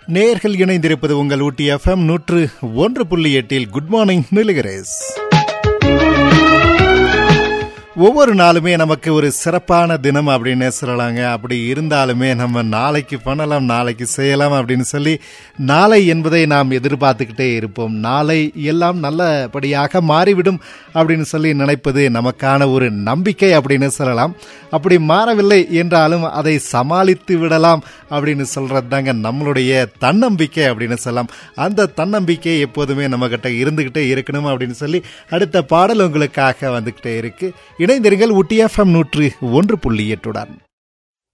நேர்கள் இணைந்திருப்பது உங்கள் ஊட்டி எஃப்எம் நூற்று ஒன்று புள்ளி எட்டில் குட் மார்னிங் நிலுகரேஸ் ஒவ்வொரு நாளுமே நமக்கு ஒரு சிறப்பான தினம் அப்படின்னு சொல்லலாங்க அப்படி இருந்தாலுமே நம்ம நாளைக்கு பண்ணலாம் நாளைக்கு செய்யலாம் அப்படின்னு சொல்லி நாளை என்பதை நாம் எதிர்பார்த்துக்கிட்டே இருப்போம் நாளை எல்லாம் நல்லபடியாக மாறிவிடும் அப்படின்னு சொல்லி நினைப்பது நமக்கான ஒரு நம்பிக்கை அப்படின்னு சொல்லலாம் அப்படி மாறவில்லை என்றாலும் அதை சமாளித்து விடலாம் அப்படின்னு சொல்றது தாங்க நம்மளுடைய தன்னம்பிக்கை அப்படின்னு சொல்லலாம் அந்த தன்னம்பிக்கை எப்போதுமே நம்மகிட்ட இருந்துகிட்டே இருக்கணும் அப்படின்னு சொல்லி அடுத்த பாடல் உங்களுக்காக வந்துகிட்டே இருக்கு இணைந்திருங்கள் ஊட்டி எஃப்எம் நூற்று ஒன்று புள்ளி எட்டுடன்